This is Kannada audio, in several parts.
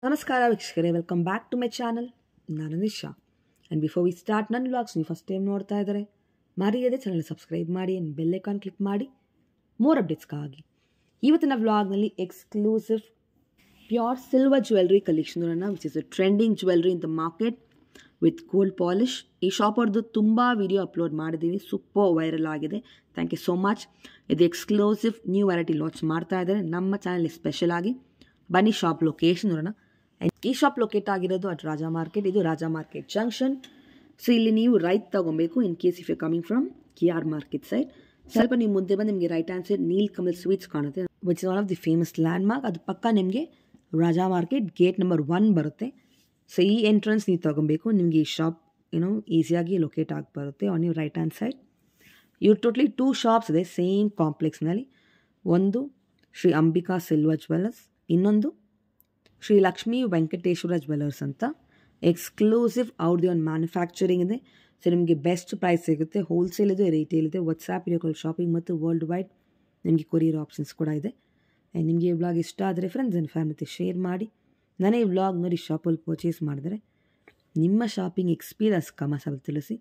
ನಮಸ್ಕಾರ ವೀಕ್ಷಕರೇ welcome back to my channel ನಾನು Nisha and before we start ನನ್ನ ವ್ಲಾಗ್ಸ್ ನೀವು ಫಸ್ಟ್ ಟೈಮ್ ನೋಡ್ತಾ ಇದ್ದಾರೆ ಮರೆಯದೆ ಚಾನಲ್ ಸಬ್ಸ್ಕ್ರೈಬ್ ಮಾಡಿ ಆ್ಯಂಡ್ ಬೆಲ್ಲೈಕಾನ್ ಕ್ಲಿಕ್ ಮಾಡಿ ಮೋರ್ ಅಪ್ಡೇಟ್ಸ್ಗಾಗಿ ಇವತ್ತಿನ ವ್ಲಾಗ್ನಲ್ಲಿ exclusive pure silver jewellery collection which is a trending jewellery in the market with gold polish ಈ ಶಾಪ್ ಅವ್ರದ್ದು ತುಂಬ ವಿಡಿಯೋ ಅಪ್ಲೋಡ್ ಮಾಡಿದ್ದೀವಿ ಸೂಪರ್ ವೈರಲ್ ಆಗಿದೆ ಥ್ಯಾಂಕ್ ಯು ಸೋ ಮಚ್ ಇದು ಎಕ್ಸ್ಕ್ಲೂಸಿವ್ ನ್ಯೂ ವೆರೈಟಿ ಲಾಂಚ್ ಮಾಡ್ತಾ ಇದ್ದಾರೆ ನಮ್ಮ ಚಾನಲ್ ಸ್ಪೆಷಲ್ ಆಗಿ ಬನ್ನಿ ಶಾಪ್ ಲೊಕೇಶನ್ ನೋಡೋಣ ಈ ಶಾಪ್ ಲೊಕೇಟ್ ಆಗಿರೋದು ಅಟ್ ರಾಜಾ ಮಾರ್ಕೆಟ್ ಇದು ರಾಜಾ ಮಾರ್ಕೆಟ್ ಜಂಕ್ಷನ್ ಸೊ ಇಲ್ಲಿ ನೀವು ರೈಟ್ ತಗೊಬೇಕು in case if you coming from K R market side ಸ್ವಲ್ಪ ನೀವು ಮುಂದೆ ಬಂದು ನಿಮಗೆ right hand side Neel Kamal sweets ಕಾಣುತ್ತೆ which is one of the famous land ಅದು ಪಕ್ಕ ನಿಮಗೆ Raja market gate number one ಬರುತ್ತೆ ಸೊ ಈ ಎಂಟ್ರೆನ್ಸ್ ನೀವು ತಗೊಬೇಕು ನಿಮಗೆ ಈ ಶಾಪ್ ಏನೋ ಈಸಿಯಾಗಿ ಲೊಕೇಟ್ ಆಗಿ ಬರುತ್ತೆ on you right hand side ಇವು ಟೋಟ್ಲಿ ಟೂ ಶಾಪ್ಸ್ ಇದೆ ಸೇಮ್ ಕಾಂಪ್ಲೆಕ್ಸ್ನಲ್ಲಿ ಒಂದು ಶ್ರೀ ಅಂಬಿಕಾ ಸಿಲ್ವರ್ ಜ್ಯುವೆಲ್ಲರ್ಸ್ ಇನ್ನೊಂದು ಶ್ರೀ ಲಕ್ಷ್ಮೀ ವೆಂಕಟೇಶ್ವರ ಜ್ಯುವೆಲ್ಲರ್ಸ್ ಅಂತ ಎಕ್ಸ್ಕ್ಲೂಸಿವ್ ಅವ್ರದ್ದು ಒಂದು ಮ್ಯಾನುಫ್ಯಾಕ್ಚರಿಂಗ್ ಇದೆ ಸೊ ನಿಮಗೆ ಬೆಸ್ಟ್ ಪ್ರೈಸ್ ಸಿಗುತ್ತೆ ಹೋಲ್ಸೇಲ್ ಇದೆ ರಿಟೇಲ್ ಇದೆ ವಾಟ್ಸಾಪ್ ವಿಡಿಯೋ ಕಾಲ್ ಶಾಪಿಂಗ್ ಮತ್ತು ವರ್ಲ್ಡ್ ವೈಡ್ ನಿಮಗೆ ಕೊರಿಯರ್ ಆಪ್ಷನ್ಸ್ ಕೂಡ ಇದೆ ಆ್ಯಂಡ್ ನಿಮಗೆ ಈ ವ್ಲಾಗ್ ಇಷ್ಟ ಆದರೆ ಫ್ರೆಂಡ್ಸ್ ಆ್ಯಂಡ್ ಫ್ಯಾಮಿಲಿ ಶೇರ್ ಮಾಡಿ ನಾನೇ ಈ ವ್ಲಾಗ್ ನೋಡಿ ಶಾಪಲ್ಲಿ ಪರ್ಚೇಸ್ ಮಾಡಿದ್ರೆ ನಿಮ್ಮ ಶಾಪಿಂಗ್ ಎಕ್ಸ್ಪೀರಿಯನ್ಸ್ ಕಮಸಲ್ಲಿ ತಿಳಿಸಿ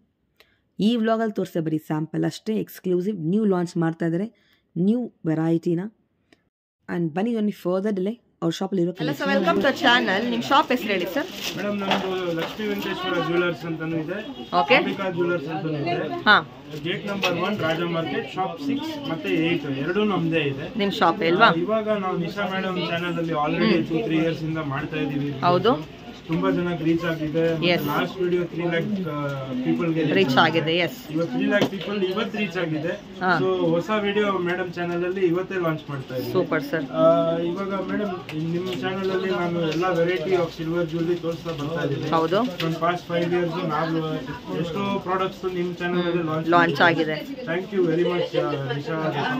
ಈ ವ್ಲಾಗಲ್ಲಿ ತೋರಿಸ್ತಾ ಬರೀ ಸ್ಯಾಂಪಲ್ ಅಷ್ಟೇ ಎಕ್ಸ್ಕ್ಲೂಸಿವ್ ನ್ಯೂ ಲಾಂಚ್ ಮಾಡ್ತಾ ಇದ್ದಾರೆ ನ್ಯೂ ವೆರೈಟಿನ ಆ್ಯಂಡ್ ಬನ್ನಿ ಒನ್ ಫರ್ದರ್ ಡಿಲೇ ಅವ್ರ ಶಾಪಲ್ಲಿ ಇರೋ hello sir welcome to channel ನಿಮ್ಮ ಶಾಪ್ ಹೆಸರು ಹೇಳಿ ಸರ್ ಮೇಡಮ್ ನಮ್ದು ಲಕ್ಷ್ಮೀ ವೆಂಕಟೇಶ್ವರ ಜ್ಯುವೆಲರ್ಸ್ ಅಂತಾನು ಇದೆ ಓಕೆ ಅಂಬಿಕಾ ಜ್ಯುವೆಲರ್ಸ್ ಅಂತಾನು ಇದೆ ಹಾಂ gate number one Raja market shop six ಮತ್ತೆ ಏಟ್ ಎರಡೂ ನಮ್ದೇ ಇದೆ ನಿಮ್ಮ ಶಾಪ್ ಅಲ್ವಾ ಇವಾಗ ನಾವು ನಿಶಾ ಮೇಡಮ್ ಚಾನಲ್ ಅಲ್ಲಿ ಆಲ್ರೆಡಿ ಟೂ ತ್ರೀ ಇಯರ್ಸ್ ಇಂದ ಮಾಡ್ತಾ ಇದೀವಿ ಹೌದು ತುಂಬಾ ಜನಕ್ಕೆ ರೀಚ್ ಆಗಿದೆ Yes. Last video three lakh people ಗೆ ರೀಚ್ ಆಗಿದೆ ಎಸ್ ಇವತ್ತು ತ್ರೀ ಲ್ಯಾಕ್ ಪೀಪಲ್ ಇವತ್ತು ರೀಚ್ ಆಗಿದೆ ಹಾ. ಸೊ ಹೊಸ ವಿಡಿಯೋ ಮೇಡಮ್ ಚಾನಲ್ ಅಲ್ಲಿ ಇವತ್ತೇ ಲಾಂಚ್ ಮಾಡ್ತಾ ಇದೀವಿ ಸೂಪರ್ ಸರ್ ಆ, ಇವಾಗ ಮೇಡಮ್ ನಿಮ್ಮ ಚಾನಲ್ ಅಲ್ಲಿ ನಾನು ಎಲ್ಲಾ ವೆರೈಟಿ ಆಫ್ ಸಿಲ್ವರ್ ಜ್ಯುವೆಲ್ರಿ ತೋರಿಸ್ತಾ ಬರ್ತಾ ಇದ್ದೀನಿ ಹೌದು ಒಂದು ಪಾಸ್ಟ್ ಫೈವ್ ಇಯರ್ಸ್ ನಾವು ಎಷ್ಟೋ ಪ್ರಾಡಕ್ಟ್ಸ್ ನಿಮ್ಮ ಚಾನಲ್ ಅಲ್ಲಿ ಲಾಂಚ್ ಲಾಂಚ್ ಆಗಿದೆ thank you very much Nisha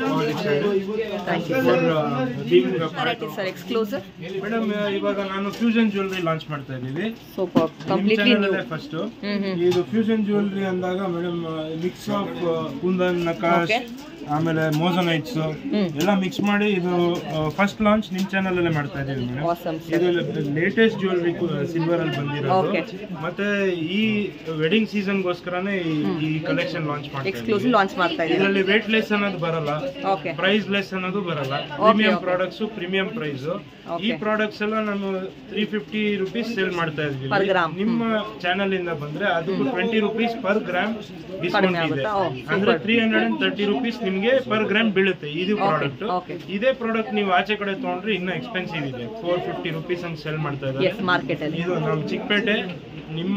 thank you for being variety sir exclusive madam ಇವಾಗ ನಾನು ಫ್ಯೂಷನ್ ಜ್ಯುವೆಲ್ರಿ ಲಾಂಚ್ ಮಾಡ್ತಾ ಇದ್ದೀವಿ super completely new first hmm hmm ಇದು ಫ್ಯೂಷನ್ ಜ್ಯುವೆಲ್ರಿ ಅಂದಾಗ madam mix of kundan nakash Okay. ಆಮೇಲೆ ಮೋಸನೈಟ್ಸ್ ಎಲ್ಲ ಮಿಕ್ಸ್ ಮಾಡಿ ಇದು ಫಸ್ಟ್ ಲಾಂಚ್ ನಿಮ್ ಚಾನಲ್ ಅಲ್ಲೇ ಮಾಡ್ತಾ ಇದೀವಿ ಮೇಡಮ್ ಆಸಮ್ ಸರ್ ಇದು ಲೇಟೆಸ್ಟ್ ಜ್ಯುವೆಲ್ರಿ ಸಿಲ್ವರ್ ಅಲ್ಲಿ ಬಂದಿರೋದು Okay. ಮತ್ತೆ ಈ ವೆಡ್ಡಿಂಗ್ ಸೀಸನ್ ಗೋಸ್ಕರನೇ ಈ- ಈ ಕಲೆಕ್ಷನ್ ಲಾಂಚ್ ಮಾಡ್ತಾ ಎಕ್ಸ್ಕ್ಲೂಸಿವ್ ಲಾಂಚ್ ಮಾಡ್ತಾ ಇದ್ದೀರಾ ಇದರಲ್ಲಿ ವೇಟ್ ಲೆಸ್ ಅನ್ನೋದು ಬರಲ್ಲ ಓಕೆ ಪ್ರೈಸ್ ಲೆಸ್ ಅನ್ನೋದು ಬರಲ್ಲ premium okay. Products premium price ಈ Okay. ಪ್ರಾಡಕ್ಟ್ಸ್ ಎಲ್ಲ ನಾನು ತ್ರೀ ಫಿಫ್ಟಿ ರುಪೀಸ್ ಸೇಲ್ ಮಾಡ್ತಾ Per ಇದ್ದೀವಿ gram. ನಿಮ್ಮ ಚಾನೆಲ್ ಇಂದ ಬಂದ್ರೆ ಅದಕ್ಕೂ twenty rupees per gram discount ಕಡಿಮೆ ಇದೆ ಆಗುತ್ತಾ? ಓ, ಅಂದ್ರೆ super. Three hundred and thirty rupees ನಿಮ್ಗೆ ಪರ್ ಗ್ರಾಮ್ ಬೀಳುತ್ತೆ ಇದು ಪ್ರಾಡಕ್ಟ್ okay. ಇದೇ ಪ್ರಾಡಕ್ಟ್ ನೀವು ಆಚೆ ಕಡೆ ತಗೊಂಡ್ರೆ ಇನ್ನೂ ಎಕ್ಸ್ಪೆನ್ಸಿವ್ ಇದೆ ಫೋರ್ ಫಿಫ್ಟಿ ರುಪೀಸ್ ಹಂಗೆ ಸೆಲ್ ಮಾಡ್ತಾ ಇದ್ದಾರೆ ಎಸ್ ಮಾರ್ಕೆಟಲ್ಲಿ ಇದು ನಮ್ಮ ಚಿಕ್ಕಪೇಟೆ ನಿಮ್ಮ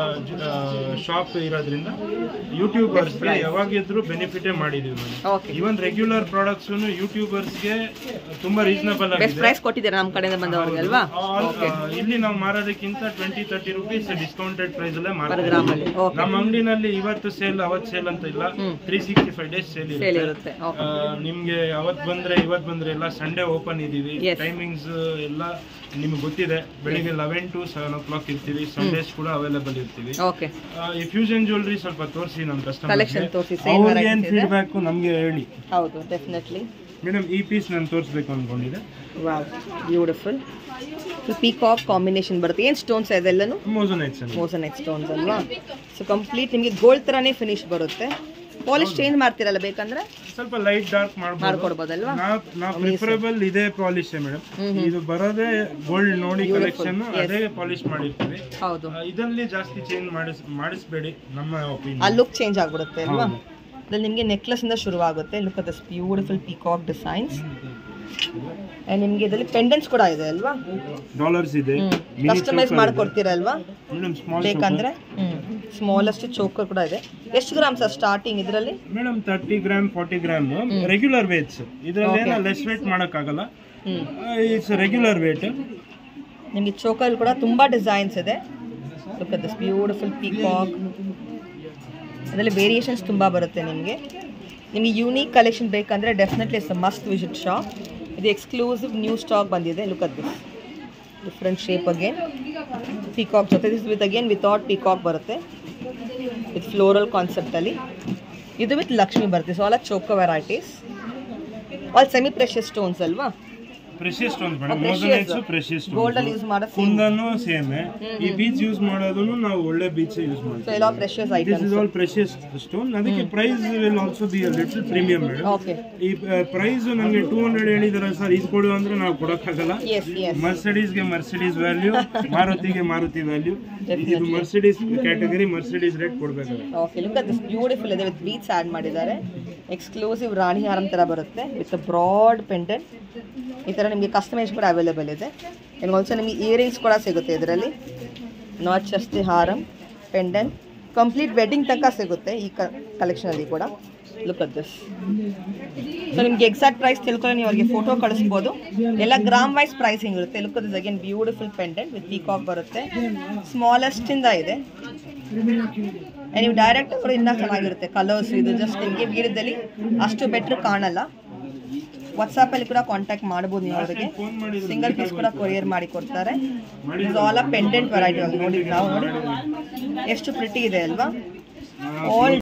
ಶಾಪ್ ಇರೋದ್ರಿಂದ ಯೂಟ್ಯೂಬರ್ಸ್ಗೆ ಯಾವಾಗಿದ್ರು ಬೆನಿಫಿಟೇ ಮಾಡಿದೀವಿ ನಾವು ಓಕೆ ಇವನ್ ರೆಗ್ಯುಲರ್ ಪ್ರಾಡಕ್ಟ್ಸ್ ಯೂಟ್ಯೂಬರ್ಸ್ಗೆ ತುಂಬಾ ರೀಸನಬಲ್ ಬೆಸ್ಟ್ ಆಗಿದೆ ಪ್ರೈಸ್ ಕೊಟ್ಟಿದ್ದೀರಾ ನಮ್ಮ ಕಡೆಯಿಂದ ಬಂದವ್ರಿಗೆ ಅಲ್ವಾ All, ಆ, ಇಲ್ಲಿ ನಾವು ಮಾರೋದಕ್ಕಿಂತ twenty thirty rupees discounted price ಅಲ್ಲೇ ಪರ್ ಮಾರ್ತೀವಿ ಗ್ರಾಮಲ್ಲಿ ಓಕೆ ನಮ್ಮ ಅಂಗಡಿನಲ್ಲಿ ಇವತ್ತು ಸೇಲ್ ಅವತ್ ಸೇಲ್ ಅಂತ ಇಲ್ಲ hmm. Three sixty five days sale sale ಇರುತ್ತೆ ಇರುತ್ತೆ ಓಕೆ ಆ, ನಿಮ್ಗೆ ಅವತ್ ಬಂದ್ರೆ ಇವತ್ ಬಂದ್ರೆ ಎಲ್ಲ ಸಂಡೇ ಓಪನ್ ಇದೀವಿ Yes. ಟೈಮಿಂಗ್ಸ್ ಎಲ್ಲ ನಿಮ್ಗೆ ಗೊತ್ತಿದೆ ಬೆಳಿಗ್ಗೆ eleven to seven o'clock ಇರ್ತೀವಿ ಸಂಡೇಸ್ ಕೂಡ ಅವೈಲೇಬಲ್ ಇರ್ತೀವಿ ಓಕೆ ಆ, ಈ ಫ್ಯೂಷನ್ ಜ್ಯುವೆಲ್ರಿ ಸ್ವಲ್ಪ ತೋರಿಸಿ ನಮ್ಮ Collection ಕಸ್ಟಮರ್ ತೋರ್ಸಿ, same ಅವ್ರಿಗೆ ಏನ್ varieties ಇದೆ. ಫೀಡ್ಬ್ಯಾಕ್ ನಮ್ಗೆ ಹೇಳಿ ಹೌದು ಡೆಫಿನೆಟ್ಲಿ ಮೇಡಮ್ ಈ ಪೀಸ್ ನಾನು ತೋರಿಸ್ಬೇಕು ಅನ್ಕೊಂಡಿದ್ದೆ ವಾವ್ ಬ್ಯೂಟಿಫುಲ್ ಪೀಕಾಕ್ ಕಾಂಬಿನೇಷನ್ ಬರುತ್ತೆ ಏನು ಸ್ಟೋನ್ಸ್ ಇದೆಲ್ಲನೂ ಮೋಸನೈಟ್ಸ್ ಅನ್ನು ಮೋಸನೈಟ್ ಸ್ಟೋನ್ಸ್ ಅಲ್ವಾ ಸೊ ಕಂಪ್ಲೀಟ್ ನಿಮಗೆ ಗೋಲ್ಡ್ ಥರನೇ ಫಿನಿಶ್ ಬರುತ್ತೆ ಪಾಲಿಶ್ ಚೇಂಜ್ ಮಾಡ್ತೀರಲ್ಲ ಬೇಕಂದ್ರೆ ಸ್ವಲ್ಪ ಲೈಟ್ ಡಾರ್ಕ್ ಮಾಡ್ಬೋದು ಮಾಡ್ಕೊಡ್ಬೋದಲ್ವಾ ನಾವ್ ನಾವ್ ಪ್ರಿಫರಬಲ್ ಇದೇ ಪಾಲಿಶ್ ಮೇಡಮ್ ಇದು ಬರೋದೇ ಗೋಲ್ಡ್ ನೋಡಿ ಕಲೆಕ್ಷನ್ ಅದೇ ಪಾಲಿಶ್ ಮಾಡಿರ್ತೀವಿ ಹೌದು ಆ, ಇದಲ್ಲಿ ಜಾಸ್ತಿ ಚೇಂಜ್ ಮಾಡಿಸ್ ಮಾಡಿಸ್ಬೇಡಿ ನಮ್ಮ ಆ ಒಪಿನಿಯನ್ ಲುಕ್ ಚೇಂಜ್ ಆಗ್ಬಿಡುತ್ತೆ ಅಲ್ವಾ ಅದ್ರಲ್ಲಿ ನಿಮಗೆ ನೆಕ್ಲೆಸ್ ಇಂದ ಶುರುವಾಗುತ್ತೆ look at this beautiful peacock designs ನಿಮಗೆ ಇದರಲ್ಲಿ ಪೆಂಡೆಂಟ್ಸ್ ಕೂಡ ಇದೆ ಅಲ್ವಾ ಡಾಲರ್ಸ್ ಇದೆ ಕಸ್ಟಮೈಸ್ ಮಾಡ್ಕೊಡ್ತೀರಲ್ವಾ ಮೇಡಮ್ ಸ್ಮಾಲ್ ಬೇಕಂದ್ರೆ ಸ್ಮಾಲೆಸ್ಟ್ ಚೋಕರ್ ಕೂಡ ಇದೆ ಎಷ್ಟು ಗ್ರಾಮ್ ಸರ್ ಸ್ಟಾರ್ಟಿಂಗ್ ಇದರಲ್ಲಿ madam thirty gram forty gram regular weights ಇದರಲ್ಲಿ ಏನೋ ಲೆಸ್ ವೇಟ್ ಮಾಡೋಕ್ಕಾಗಲ್ಲ ಹ್ಮ್ ಇಟ್ಸ್ ರೆಗ್ಯುಲರ್ ವೇಟ್ ನಿಮಗೆ ಚೋಕರ್ ಕೂಡ ತುಂಬಾ ಡಿಸೈನ್ಸ್ ಇದೆ look at this beautiful peacock ಅದರಲ್ಲಿ ವೇರಿಯೇಷನ್ಸ್ ತುಂಬ ಬರುತ್ತೆ ನಿಮಗೆ ನಿಮಗೆ ಯೂನಿಕ್ ಕಲೆಕ್ಷನ್ ಬೇಕಂದರೆ definitely it's must visit shop ಇದು ಎಕ್ಸ್ಕ್ಲೂಸಿವ್ ನ್ಯೂ ಸ್ಟಾಕ್ ಬಂದಿದೆ look at this different shape again peacock ಜೊತೆ this with again without peacock ಬರುತ್ತೆ ವಿತ್ ಫ್ಲೋರಲ್ ಕಾನ್ಸೆಪ್ಟಲ್ಲಿ ಇದು ವಿತ್ ಲಕ್ಷ್ಮಿ ಬರುತ್ತೆ so all choco varieties all semi precious stones ಅಲ್ವಾ precious stones madam Oh, precious. Moissanites precious gold ಅಲ್ಲಿ ಯೂಸ್ ಮಾಡೋ ಕುಂದನು ಸೇಮ್ ಈ ಬೀಚ್ ಯೂಸ್ ಮಾಡೋದನ್ನು ನಾವು ಒಳ್ಳೆ ಬೀಚ್ ಯೂಸ್ ಸೊ ಮಾಡ್ತೀವಿ ಎಲ್ಲ precious this items is all precious stone ಅದಕ್ಕೆ price will also be little premium madam okay ಈ ಪ್ರೈಸ್ ನನಗೆ ಟೂ ಹಂಡ್ರೆಡ್ ಹೇಳಿದಾರೆ ಸರ್ ಇದು ಕೊಡು ಅಂದ್ರೆ ನಾವು ಕೊಡೋಕ್ಕಾಗಲ್ಲ ಎಸ್ ಎಸ್ ಮರ್ಸಿಡೀಸ್ಗೆ ಮರ್ಸಿಡೀಸ್ ವ್ಯಾಲ್ಯೂ ಮಾರುತಿಗೆ ಮಾರುತಿ ವ್ಯಾಲ್ಯೂ ಇದು ಮರ್ಸಿಡೀಸ್ ಕ್ಯಾಟಗರಿ ಮರ್ಸಿಡೀಸ್ ರೇಟ್ ಕೊಡ್ಬೇಕಾಗುತ್ತೆ okay look at this beautiful ಇದೆ ವಿತ್ ಬೀಟ್ಸ್ ಆ್ಯಡ್ ಮಾಡಿದ್ದಾರೆ ಎಕ್ಸ್ಕ್ಲೂಸಿವ್ ರಾಣಿ ಹಾರಂ ಥರ ಬರುತ್ತೆ ವಿತ್ ಬ್ರಾಡ್ ಪೆಂಡೆಂಟ್ ಈ ಥರ ನಿಮಗೆ ಕಸ್ಟಮೈಸ್ ಕೂಡ ಅವೈಲೇಬಲ್ ಇದೆ ಆ್ಯಂಡ್ ಆಲ್ಸೋ ನಿಮಗೆ ಇಯರಿಂಗ್ಸ್ ಕೂಡ ಸಿಗುತ್ತೆ ಇದರಲ್ಲಿ ನಾಟ್ ಜಸ್ಟ್ ದಿ ಹಾರಂ ಪೆಂಡೆಂಟ್ ಕಂಪ್ಲೀಟ್ ವೆಡ್ಡಿಂಗ್ ತನಕ ಸಿಗುತ್ತೆ ಈ ಕಲೆಕ್ಷನಲ್ಲಿ ಕೂಡ ಲುಕ್ ಅಟ್ ದಿಸ್ ಸೊ ನಿಮ್ಗೆ ಎಕ್ಸಾಕ್ಟ್ ಪ್ರೈಸ್ ತಿಳ್ಕೊಂಡು ನೀವು ಅವ್ರಿಗೆ ಫೋಟೋ ಕಳಿಸ್ಬೋದು ಎಲ್ಲ ಗ್ರಾಮ್ ವೈಸ್ ಪ್ರೈಸಿಂಗ್ ಇರುತ್ತೆ look this again beautiful pendant with peacock ಬರುತ್ತೆ ಸ್ಮಾಲೆಸ್ಟ್ ಇಂದ ಇದೆ And ನೀವು ಡೈರೆಕ್ಟ್ ಕೂಡ ಇನ್ನೂ ಚೆನ್ನಾಗಿರುತ್ತೆ ಕಲರ್ಸ್ ಇದು ಜಸ್ಟ್ ನಿಮಗೆ ವಿಡಿಯೋದಲ್ಲಿ ಅಷ್ಟು ಬೆಟ್ರ್ ಕಾಣಲ್ಲ ವಾಟ್ಸಪ್ಪಲ್ಲಿ ಕೂಡ ಕಾಂಟ್ಯಾಕ್ಟ್ ಮಾಡ್ಬೋದು ನೀವು ಅವರಿಗೆ ಫೋನ್ ಮಾಡಿದ್ರು ಸಿಂಗಲ್ ಪೀಸ್ ಕೂಡ ಕೊರಿಯರ್ ಮಾಡಿ ಕೊಡ್ತಾರೆ is all a pendant variety ಅಲ್ಲಿ ನೋಡಿ ನಾವು ನೋಡಿ ಎಷ್ಟು ಪ್ರಿಟಿ ಇದೆ ಅಲ್ವಾ ಆಲ್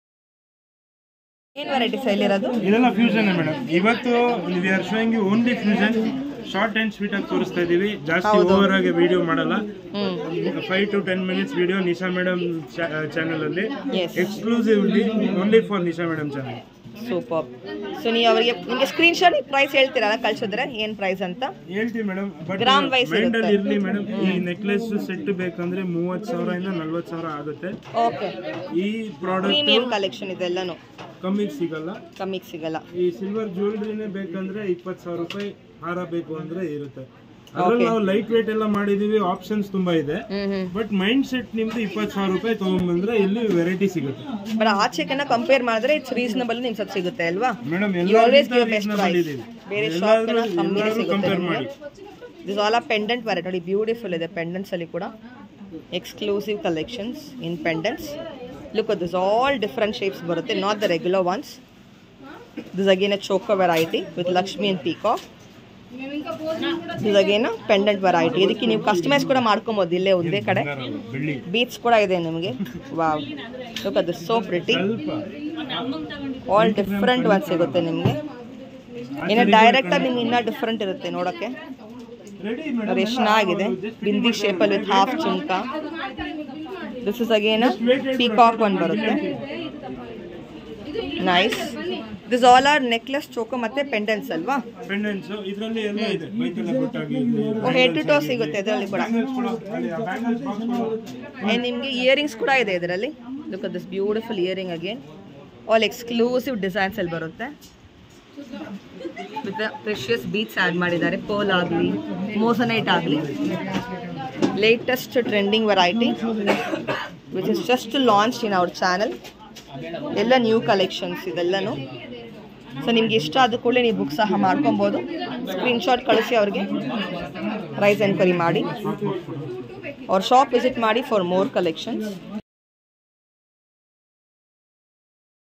ಏನು ವೆರೈಟೀಸ್ ಇರೋದು ಇದೆಲ್ಲ ಫ್ಯೂಷನ್ ಮೇಡಮ್ ಇವತ್ತು we are showing you only fusion short and sweet ಆಗಿ ತೋರಿಸ್ತಾ ಇದೀವಿ ಜಾಸ್ತಿ ಓವರ್ ಆಗಿ ವಿಡಿಯೋ ಮಾಡಲ್ಲ five to ten minutes video Nisha madam channel ಅಲ್ಲಿ yes exclusively only for Nisha madam channel super so ನೀವು ಅವರಿಗೆ ನಿಮಗೆ ಸ್ಕ್ರೀನ್ಶಾಟ್ ಪ್ರೈಸ್ ಹೇಳ್ತೀರಾ ಕಳ್ಸಿದ್ರೆ ಏನು ಪ್ರೈಸ್ ಅಂತ ಹೇಳ್ತೀವಿ madam but Gram wise mind ಅಲ್ಲಿ ಇರುತ್ತೆ. ಇರ್ಲಿ ಮೇಡಮ್ ಈ ನೆಕ್ಲೆಸ್ ಸೆಟ್ ಬೇಕಂದ್ರೆ ಮೂವತ್ ಸಾವಿರದಿಂದ ನಲ್ವತ್ ಸಾವಿರ ಆಗುತ್ತೆ ಓಕೆ ಈ ಪ್ರಾಡಕ್ಟ್ ಪ್ರೀಮಿಯಂ ಕಲೆಕ್ಷನ್ ಇದೆಲ್ಲನೂ ಕಮ್ಮಿಗೆ ಸಿಗಲ್ಲ ಕಮ್ಮಿಗೆ ಸಿಗಲ್ಲ ಈ ಸಿಲ್ವರ್ ಜ್ಯುವೆಲ್ರಿನೇ ಬೇಕಂದ್ರೆ ಇಪ್ಪತ್ತು ಸಾವಿರ ರೂಪಾಯಿ ಹಾರ ಬೇಕು ಅಂದ್ರೆ ಇರುತ್ತೆ ಅದ್ರಲ್ಲಿ ನಾವು ಲೈಟ್ ವೇಟ್ ಎಲ್ಲ ಮಾಡಿದೀವಿ ಆಪ್ಷನ್ಸ್ ತುಂಬಾ ಇದೆ hmm hmm but mind set ನಿಮ್ದು ಇಪ್ಪತ್ತು ಸಾವಿರ ರೂಪಾಯಿ ತಗೊಂಡ್ಬಂದ್ರೆ ಇಲ್ಲಿ ವೆರೈಟಿ ಸಿಗುತ್ತೆ ಬಟ್ ಆಚೆಕನ್ನ ಕಂಪೇರ್ ಮಾಡಿದ್ರೆ ಇಟ್ಸ್ ರೀಸನಬಲ್ ನಿಮ್ಗೆ ಸತ್ ಸಿಗುತ್ತೆ ಅಲ್ವಾ ಮೇಡಮ್ You always give ಎಲ್ಲ best price. ಬೇರೆ ಶಾಪ್ ಕಮ್ಮಿನೇ ಸಿಗುತ್ತೆ ಕಂಪೇರ್ ಮಾಡಿ this all a pendant variety ನೋಡಿ ಬ್ಯೂಟಿಫುಲ್ ಇದೆ ಪೆಂಡೆಂಟ್ಸ್ ಅಲ್ಲಿ ಕೂಡ exclusive collections in pendants look this all different shapes ಬರುತ್ತೆ not the regular ones this again a choco variety with Lakshmi and peacock this again pendant variety ಇದಕ್ಕೆ ನೀವು ಕಸ್ಟಮೈಸ್ ಕೂಡ ಮಾಡ್ಕೊಬೋದು ಇಲ್ಲೇ ಒಂದೇ ಕಡೆ ಬೆಳ್ಳಿ ಬೀಚ್ ಕೂಡ ಇದೆ ನಿಮಗೆ ವಾವ್ ಲುಕ್ ಅದು ಸೋ ಪ್ರಿಟಿ ಸ್ವಲ್ಪ ಆಲ್ ಡಿಫ್ರೆಂಟ್ ಒನ್ ಸಿಗುತ್ತೆ ನಿಮಗೆ ಇನ್ನು ಡೈರೆಕ್ಟ್ ಆಗಿ ನಿಮ್ಗೆ ಇನ್ನೂ ಡಿಫ್ರೆಂಟ್ ಇರುತ್ತೆ ನೋಡೋಕ್ಕೆ ರೆಡಿ ನೋಡಿ ಎಷ್ಟು ಚೆನ್ನಾಗಿದೆ ಬಿಂದಿ ಶೇಪಲ್ಲಿ ವಿತ್ ಹಾಫ್ ಚುಂಕ this is again peacock one ಬರುತ್ತೆ nice this all are necklace choco ಮತ್ತೆ ಪೆಂಡೆಂಟ್ಸ್ ಅಲ್ವಾ ಪೆಂಡೆಂಟ್ಸ್ ಇದರಲ್ಲಿ ಎಲ್ಲ ಇದೆ ಮೈತೆಲ್ಲ ಗೊತ್ತಾಗಿ ಹೆಡ್ ಟು ಟೋ ಸಿಗುತ್ತೆ ಇದರಲ್ಲಿ ಕೂಡ ಬ್ಯಾಂಗಲ್ಸ್ ಕೂಡ ಬ್ಯಾಂಗಲ್ಸ್ ಬಾಕ್ಸ್ ಕೂಡ ಆ್ಯಂಡ್ ನಿಮಗೆ ಇಯರಿಂಗ್ಸ್ ಕೂಡ ಇದೆ ಇದರಲ್ಲಿ look this beautiful earring again all exclusive designs ಅಲ್ಲಿ ಬರುತ್ತೆ ವಿತ್ ಪ್ರೆಷಿಯಸ್ ಬೀಟ್ಸ್ ಆ್ಯಡ್ ಮಾಡಿದ್ದಾರೆ ಪೋಲ್ ಆಗಲಿ ಮೋಸನೈಟ್ ಆಗಲಿ latest trending variety which is just launch in our channel ಎಲ್ಲ ನ್ಯೂ ಕಲೆಕ್ಷನ್ಸ್ ಇದೆಲ್ಲನೂ ಸೊ ನಿಮ್ಗೆ ಇಷ್ಟ ಆದ ಕೂಡಲೇ ನೀವು ಬುಕ್ ಸಹ ಮಾಡ್ಕೊಬೋದು ಸ್ಕ್ರೀನ್ಶಾಟ್ ಕಳಿಸಿ ಅವ್ರಿಗೆ ಪ್ರೈಸ್ ಎನ್ಕ್ವೈರಿ ಮಾಡಿ ಅವ್ರ ಶಾಪ್ ವಿಸಿಟ್ ಮಾಡಿ ಫಾರ್ ಮೋರ್ ಕಲೆಕ್ಷನ್ಸ್